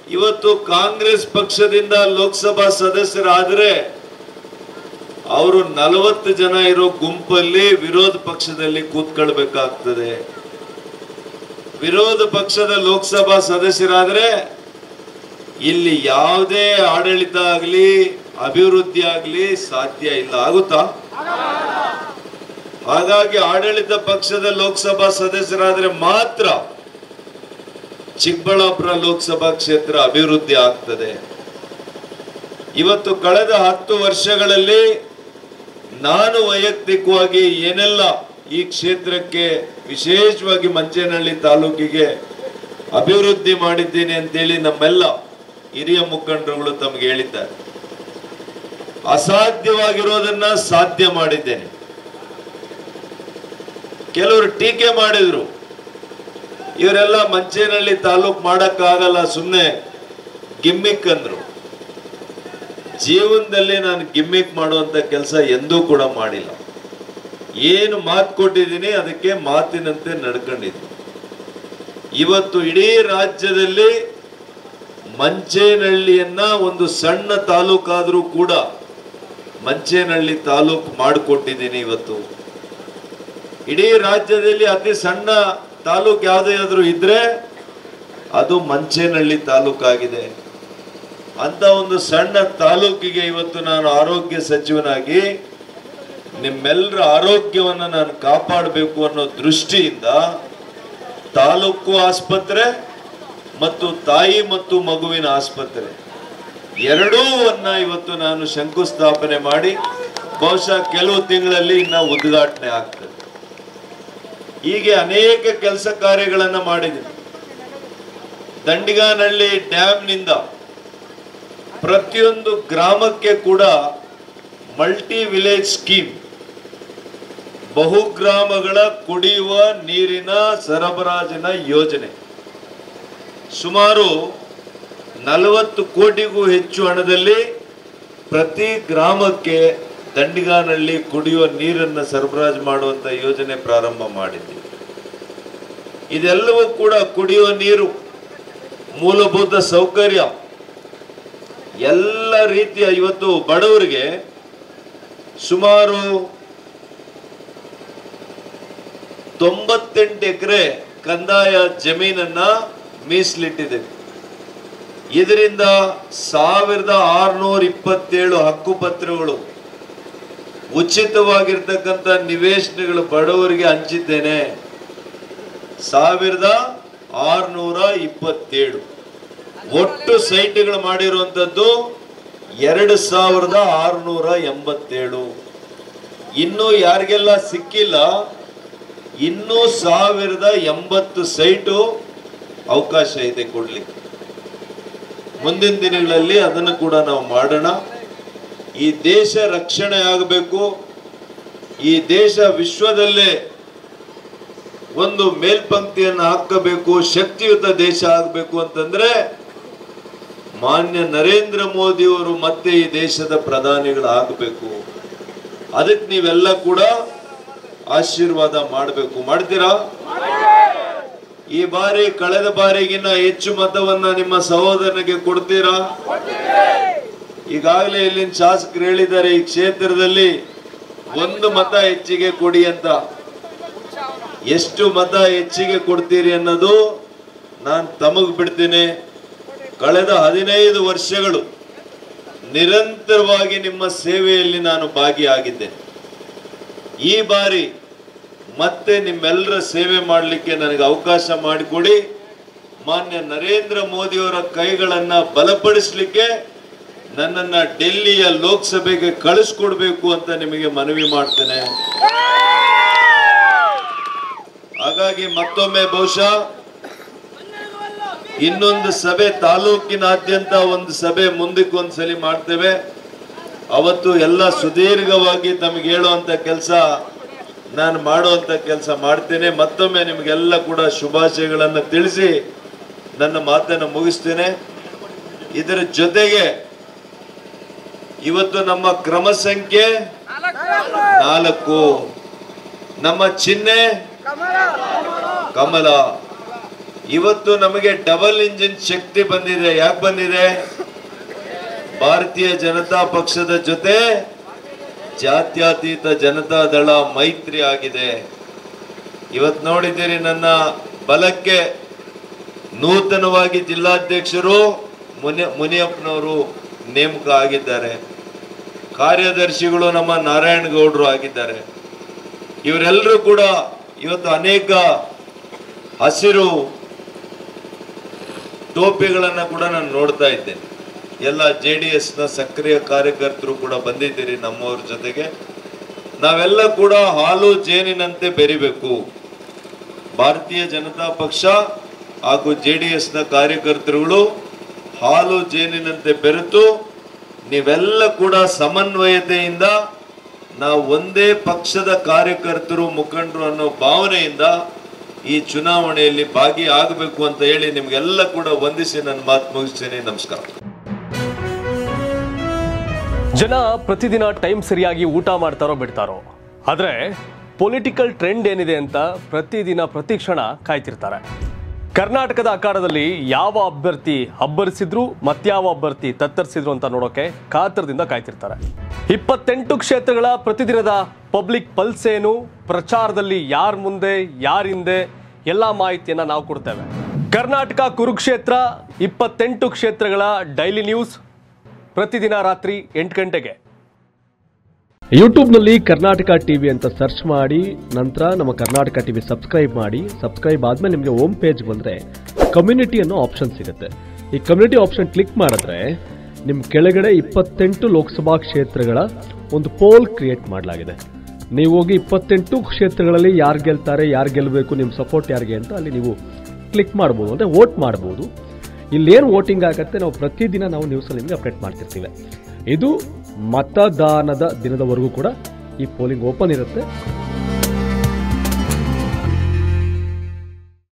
ಇವತ್ತು ಕಾಂಗ್ರೆಸ್ ಪಕ್ಷದಿಂದ ಲೋಕಸಭಾ ಸದಸ್ಯರಾದ್ರೆ ಅವರು ನಲವತ್ತು ಜನ ಇರೋ ಗುಂಪಲ್ಲಿ ವಿರೋಧ ಪಕ್ಷದಲ್ಲಿ ಕೂತ್ಕೊಳ್ಬೇಕಾಗ್ತದೆ ವಿರೋಧ ಪಕ್ಷದ ಲೋಕಸಭಾ ಸದಸ್ಯರಾದ್ರೆ ಇಲ್ಲಿ ಯಾವುದೇ ಆಡಳಿತ ಆಗಲಿ ಅಭಿವೃದ್ಧಿ ಆಗಲಿ ಸಾಧ್ಯ ಇಲ್ಲ ಆಗುತ್ತಾ ಹಾಗಾಗಿ ಆಡಳಿತ ಪಕ್ಷದ ಲೋಕಸಭಾ ಸದಸ್ಯರಾದ್ರೆ ಮಾತ್ರ ಚಿಕ್ಕಬಳ್ಳಾಪುರ ಲೋಕಸಭಾ ಕ್ಷೇತ್ರ ಅಭಿವೃದ್ಧಿ ಆಗ್ತದೆ ಇವತ್ತು ಕಳೆದ ಹತ್ತು ವರ್ಷಗಳಲ್ಲಿ ನಾನು ವೈಯಕ್ತಿಕವಾಗಿ ಏನೆಲ್ಲ ಈ ಕ್ಷೇತ್ರಕ್ಕೆ ವಿಶೇಷವಾಗಿ ಮಂಚೇನಹಳ್ಳಿ ತಾಲೂಕಿಗೆ ಅಭಿವೃದ್ಧಿ ಮಾಡಿದ್ದೀನಿ ಅಂತೇಳಿ ನಮ್ಮೆಲ್ಲ ಹಿರಿಯ ಮುಖಂಡರುಗಳು ತಮಗೆ ಹೇಳಿದ್ದಾರೆ ಅಸಾಧ್ಯವಾಗಿರೋದನ್ನ ಸಾಧ್ಯ ಮಾಡಿದ್ದೇನೆ ಕೆಲವರು ಟೀಕೆ ಮಾಡಿದ್ರು ಇವರೆಲ್ಲ ಮಂಚೇನಹಳ್ಳಿ ತಾಲೂಕ್ ಮಾಡಕ್ಕಾಗಲ್ಲ ಸುಮ್ಮನೆ ಗಿಮ್ಮಿಕ್ ಅಂದ್ರು ಜೀವನದಲ್ಲಿ ನಾನು ಗಿಮ್ಮಿಕ್ ಮಾಡುವಂತ ಕೆಲಸ ಎಂದೂ ಕೂಡ ಮಾಡಿಲ್ಲ ಏನು ಮಾತು ಕೊಟ್ಟಿದ್ದೀನಿ ಅದಕ್ಕೆ ಮಾತಿನಂತೆ ನಡ್ಕೊಂಡಿದ್ದೀನಿ ಇವತ್ತು ಇಡೀ ರಾಜ್ಯದಲ್ಲಿ ಮಂಚೇನಹಳ್ಳಿಯನ್ನ ಒಂದು ಸಣ್ಣ ತಾಲೂಕಾದ್ರೂ ಕೂಡ ಮಂಚೇನಹಳ್ಳಿ ತಾಲೂಕು ಮಾಡಿಕೊಟ್ಟಿದ್ದೀನಿ ಇವತ್ತು ಇಡೀ ರಾಜ್ಯದಲ್ಲಿ ಅತಿ ಸಣ್ಣ ತಾಲೂಕು ಯಾವುದಾದ್ರೂ ಇದ್ರೆ ಅದು ಮಂಚೇನಹಳ್ಳಿ ತಾಲೂಕಾಗಿದೆ ಅಂತ ಒಂದು ಸಣ್ಣ ತಾಲೂಕಿಗೆ ಇವತ್ತು ನಾನು ಆರೋಗ್ಯ ಸಚಿವನಾಗಿ ನಿಮ್ಮೆಲ್ಲರ ಆರೋಗ್ಯವನ್ನ ನಾನು ಕಾಪಾಡಬೇಕು ಅನ್ನೋ ದೃಷ್ಟಿಯಿಂದ ತಾಲೂಕು ಆಸ್ಪತ್ರೆ ಮತ್ತು ತಾಯಿ ಮತ್ತು ಮಗುವಿನ ಆಸ್ಪತ್ರೆ ಎರಡೂ ಅನ್ನ ಇವತ್ತು ನಾನು ಶಂಕುಸ್ಥಾಪನೆ ಮಾಡಿ ಬಹುಶಃ ಕೆಲವು ತಿಂಗಳಲ್ಲಿ ಇನ್ನ ಉದ್ಘಾಟನೆ ಆಗ್ತದೆ ಹೀಗೆ ಅನೇಕ ಕೆಲಸ ಕಾರ್ಯಗಳನ್ನ ಮಾಡಿದ್ದೀನಿ ದಂಡಿಗಾನಹಳ್ಳಿ ಡ್ಯಾಮ್ನಿಂದ ಪ್ರತಿಯೊಂದು ಗ್ರಾಮಕ್ಕೆ ಕೂಡ ಮಲ್ಟಿ ವಿಲೇಜ್ ಸ್ಕೀಮ್ ಬಹುಗ್ರಾಮಗಳ ಕುಡಿಯುವ ನೀರಿನ ಸರಬರಾಜಿನ ಯೋಜನೆ ಸುಮಾರು ನಲವತ್ತು ಕೋಟಿಗೂ ಹೆಚ್ಚು ಹಣದಲ್ಲಿ ಪ್ರತಿ ಗ್ರಾಮಕ್ಕೆ ದಂಡಿಗಾನಹಳ್ಳಿ ಕುಡಿಯುವ ನೀರನ್ನು ಸರಬರಾಜು ಮಾಡುವಂತ ಯೋಜನೆ ಪ್ರಾರಂಭ ಮಾಡಿದ್ದೀವಿ ಇದೆಲ್ಲವೂ ಕೂಡ ಕುಡಿಯುವ ನೀರು ಮೂಲಭೂತ ಸೌಕರ್ಯ ಎಲ್ಲ ರೀತಿಯ ಇವತ್ತು ಬಡವರಿಗೆ ಸುಮಾರು ತೊಂಬತ್ತೆಂಟು ಎಕರೆ ಕಂದಾಯ ಜಮೀನನ್ನ ಮೀಸಲಿಟ್ಟಿದೆ ಇದರಿಂದ ಸಾವಿರದ ಆರುನೂರ ಇಪ್ಪತ್ತೇಳು ಹಕ್ಕುಪತ್ರಗಳು ಉಚಿತವಾಗಿರ್ತಕ್ಕಂಥ ನಿವೇಶನಗಳು ಬಡವರಿಗೆ ಹಂಚಿದ್ದೇನೆ ಸಾವಿರದ ಆರುನೂರ ಇಪ್ಪತ್ತೇಳು ಒಟ್ಟು ಸೈಟ್ಗಳು ಮಾಡಿರುವಂಥದ್ದು ಎರಡು ಸಾವಿರದ ಆರುನೂರ ಎಂಬತ್ತೇಳು ಇನ್ನೂ ಯಾರಿಗೆಲ್ಲ ಸಿಕ್ಕಿಲ್ಲ ಇನ್ನೂ ಸಾವಿರದ ಎಂಬತ್ತು ಸೈಟು ಅವಕಾಶ ಇದೆ ಕೊಡ್ಲಿಕ್ಕೆ ಮುಂದಿನ ದಿನಗಳಲ್ಲಿ ಅದನ್ನು ಕೂಡ ನಾವು ಮಾಡೋಣ ಈ ದೇಶ ರಕ್ಷಣೆ ಆಗಬೇಕು ಈ ದೇಶ ವಿಶ್ವದಲ್ಲೇ ಒಂದು ಮೇಲ್ಪಂಕ್ತಿಯನ್ನು ಹಾಕಬೇಕು ಶಕ್ತಿಯುತ ದೇಶ ಆಗಬೇಕು ಅಂತಂದ್ರೆ ಮಾನ್ಯ ನರೇಂದ್ರ ಮೋದಿಯವರು ಮತ್ತೆ ಈ ದೇಶದ ಪ್ರಧಾನಿಗಳು ಆಗಬೇಕು ಅದಕ್ಕೆ ನೀವೆಲ್ಲ ಕೂಡ ಆಶೀರ್ವಾದ ಮಾಡಬೇಕು ಮಾಡ್ತೀರಾ ಈ ಬಾರಿ ಕಳೆದ ಬಾರಿಗಿನ್ನ ಹೆಚ್ಚು ಮತವನ್ನ ನಿಮ್ಮ ಸಹೋದರನಿಗೆ ಕೊಡ್ತೀರಾ ಈಗಾಗಲೇ ಇಲ್ಲಿನ ಶಾಸಕರು ಹೇಳಿದ್ದಾರೆ ಈ ಕ್ಷೇತ್ರದಲ್ಲಿ ಒಂದು ಮತ ಹೆಚ್ಚಿಗೆ ಕೊಡಿ ಅಂತ ಎಷ್ಟು ಮತ ಹೆಚ್ಚಿಗೆ ಕೊಡ್ತೀರಿ ಅನ್ನೋದು ನಾನು ತಮಗ್ ಬಿಡ್ತೀನಿ ಕಳೆದ ಹದಿನೈದು ವರ್ಷಗಳು ನಿರಂತರವಾಗಿ ನಿಮ್ಮ ಸೇವೆಯಲ್ಲಿ ನಾನು ಭಾಗಿಯಾಗಿದ್ದೇನೆ ಈ ಬಾರಿ ಮತ್ತೆ ನಿಮ್ಮೆಲ್ಲರ ಸೇವೆ ಮಾಡಲಿಕ್ಕೆ ನನಗೆ ಅವಕಾಶ ಮಾಡಿಕೊಡಿ ಮಾನ್ಯ ನರೇಂದ್ರ ಮೋದಿಯವರ ಕೈಗಳನ್ನ ಬಲಪಡಿಸಲಿಕ್ಕೆ ನನ್ನನ್ನ ಡೆಲ್ಲಿಯ ಲೋಕಸಭೆಗೆ ಕಳಿಸ್ಕೊಡ್ಬೇಕು ಅಂತ ನಿಮಗೆ ಮನವಿ ಮಾಡ್ತೇನೆ ಹಾಗಾಗಿ ಮತ್ತೊಮ್ಮೆ ಬಹುಶಃ ಇನ್ನೊಂದು ಸಭೆ ತಾಲೂಕಿನಾದ್ಯಂತ ಒಂದು ಸಭೆ ಮುಂದಕ್ಕೆ ಒಂದ್ಸಲಿ ಮಾಡ್ತೇವೆ ಅವತ್ತು ಎಲ್ಲ ಸುದೀರ್ಘವಾಗಿ ತಮಗೆ ಹೇಳುವಂತ ಕೆಲಸ ನಾನು ಮಾಡುವಂತ ಕೆಲಸ ಮಾಡ್ತೇನೆ ಮತ್ತೊಮ್ಮೆ ನಿಮಗೆಲ್ಲ ಕೂಡ ಶುಭಾಶಯಗಳನ್ನು ತಿಳಿಸಿ ನನ್ನ ಮಾತನ್ನು ಮುಗಿಸ್ತೇನೆ ಇದರ ಜೊತೆಗೆ ಇವತ್ತು ನಮ್ಮ ಕ್ರಮ ಸಂಖ್ಯೆ ನಾಲ್ಕು ನಮ್ಮ ಚಿಹ್ನೆ ಕಮಲ ಇವತ್ತು ನಮಗೆ ಡಬಲ್ ಇಂಜಿನ್ ಶಕ್ತಿ ಬಂದಿದೆ ಯಾಕೆ ಬಂದಿದೆ ಭಾರತೀಯ ಜನತಾ ಪಕ್ಷದ ಜೊತೆ ಜಾತ್ಯತೀತ ಜನತಾ ದಳ ಮೈತ್ರಿ ಆಗಿದೆ ಇವತ್ತು ನೋಡಿದ್ದೀರಿ ನನ್ನ ಬಲಕ್ಕೆ ನೂತನವಾಗಿ ಜಿಲ್ಲಾಧ್ಯಕ್ಷರು ಮುನಿ ಮುನಿಯಪ್ಪನವರು ನೇಮಕ ಆಗಿದ್ದಾರೆ ಕಾರ್ಯದರ್ಶಿಗಳು ನಮ್ಮ ನಾರಾಯಣ ಗೌಡರು ಆಗಿದ್ದಾರೆ ಇವರೆಲ್ಲರೂ ಕೂಡ ಇವತ್ತು ಅನೇಕ ಹಸಿರು ಟೋಪಿಗಳನ್ನ ಕೂಡ ನಾನು ನೋಡ್ತಾ ಇದ್ದೇನೆ ಎಲ್ಲ ಜೆ ಡಿ ಎಸ್ನ ಸಕ್ರಿಯ ಕಾರ್ಯಕರ್ತರು ಕೂಡ ಬಂದಿದ್ದೀರಿ ನಮ್ಮವ್ರ ಜೊತೆಗೆ ನಾವೆಲ್ಲ ಕೂಡ ಹಾಲು ಜೇನಿನಂತೆ ಬೆರಿಬೇಕು ಭಾರತೀಯ ಜನತಾ ಪಕ್ಷ ಹಾಗೂ ಜೆ ಡಿ ಎಸ್ನ ಕಾರ್ಯಕರ್ತರುಗಳು ಹಾಲು ಜೇನಿನಂತೆ ಬೆರೆತು ನೀವೆಲ್ಲ ಕೂಡ ಸಮನ್ವಯತೆಯಿಂದ ನಾವು ಒಂದೇ ಪಕ್ಷದ ಕಾರ್ಯಕರ್ತರು ಮುಖಂಡರು ಅನ್ನೋ ಭಾವನೆಯಿಂದ ಈ ಚುನಾವಣೆಯಲ್ಲಿ ಭಾಗಿಯಾಗಬೇಕು ಅಂತ ಹೇಳಿ ನಿಮ್ಗೆಲ್ಲ ಕೂಡ ವಂದಿಸಿ ನನ್ನ ಮಾತು ಮುಗಿಸ್ತೀನಿ ನಮಸ್ಕಾರ ಜನ ಪ್ರತಿದಿನ ಟೈಮ್ ಸರಿಯಾಗಿ ಊಟ ಮಾಡ್ತಾರೋ ಬಿಡ್ತಾರೋ ಆದರೆ ಪೊಲಿಟಿಕಲ್ ಟ್ರೆಂಡ್ ಏನಿದೆ ಅಂತ ಪ್ರತಿದಿನ ಪ್ರತಿ ಕ್ಷಣ ಕಾಯ್ತಿರ್ತಾರೆ ಕರ್ನಾಟಕದ ಅಖಾಡದಲ್ಲಿ ಯಾವ ಅಭ್ಯರ್ಥಿ ಅಬ್ಬರಿಸಿದ್ರು ಮತ್ಯಾವ ಅಭ್ಯರ್ಥಿ ತತ್ತರಿಸಿದ್ರು ಅಂತ ನೋಡೋಕೆ ಕಾತರದಿಂದ ಕಾಯ್ತಿರ್ತಾರೆ ಇಪ್ಪತ್ತೆಂಟು ಕ್ಷೇತ್ರಗಳ ಪ್ರತಿದಿನದ ಪಬ್ಲಿಕ್ ಪಲ್ಸ್ ಏನು ಪ್ರಚಾರದಲ್ಲಿ ಯಾರ ಮುಂದೆ ಯಾರ ಹಿಂದೆ ಎಲ್ಲ ಮಾಹಿತಿಯನ್ನ ನಾವು ಕೊಡ್ತೇವೆ ಕರ್ನಾಟಕ ಕುರುಕ್ಷೇತ್ರ ಇಪ್ಪತ್ತೆಂಟು ಕ್ಷೇತ್ರಗಳ ಡೈಲಿ ನ್ಯೂಸ್ ಪ್ರತಿದಿನ ರಾತ್ರಿ ಎಂಟು ಗಂಟೆಗೆ ಯೂಟ್ಯೂಬ್ನಲ್ಲಿ ಕರ್ನಾಟಕ ಟಿವಿ ಅಂತ ಸರ್ಚ್ ಮಾಡಿ ನಂತರ ನಮ್ಮ ಕರ್ನಾಟಕ ಟಿವಿ ಸಬ್ಸ್ಕ್ರೈಬ್ ಮಾಡಿ ಸಬ್ಸ್ಕ್ರೈಬ್ ಆದ್ಮೇಲೆ ನಿಮಗೆ ಹೋಮ್ ಪೇಜ್ ಬಂದರೆ ಕಮ್ಯುನಿಟಿ ಅನ್ನೋ ಆಪ್ಷನ್ ಸಿಗುತ್ತೆ ಈ ಕಮ್ಯುನಿಟಿ ಆಪ್ಷನ್ ಕ್ಲಿಕ್ ಮಾಡಿದ್ರೆ ನಿಮ್ಮ ಕೆಳಗಡೆ ಇಪ್ಪತ್ತೆಂಟು ಲೋಕಸಭಾ ಕ್ಷೇತ್ರಗಳ ಒಂದು ಪೋಲ್ ಕ್ರಿಯೇಟ್ ಮಾಡಲಾಗಿದೆ ನೀವು ಹೋಗಿ ಇಪ್ಪತ್ತೆಂಟು ಕ್ಷೇತ್ರಗಳಲ್ಲಿ ಯಾರು ಗೆಲ್ತಾರೆ ಯಾರು ಗೆಲ್ಲಬೇಕು ನಿಮ್ಮ ಸಪೋರ್ಟ್ ಯಾರಿಗೆ ಅಂತ ಅಲ್ಲಿ ನೀವು ಕ್ಲಿಕ್ ಮಾಡ್ಬೋದು ಅಂದರೆ ವೋಟ್ ಮಾಡ್ಬೋದು ಇಲ್ಲೇನು ವೋಟಿಂಗ್ ಆಗುತ್ತೆ ನಾವು ಪ್ರತಿದಿನ ನಾವು ನ್ಯೂಸಲ್ಲಿ ನಿಮಗೆ ಅಪ್ಡೇಟ್ ಮಾಡ್ತಿರ್ತೀವಿ ಇದು ಮತದಾನದ ದಿನದವರೆಗೂ ಕೂಡ ಈ ಪೋಲಿಂಗ್ ಓಪನ್ ಇರುತ್ತೆ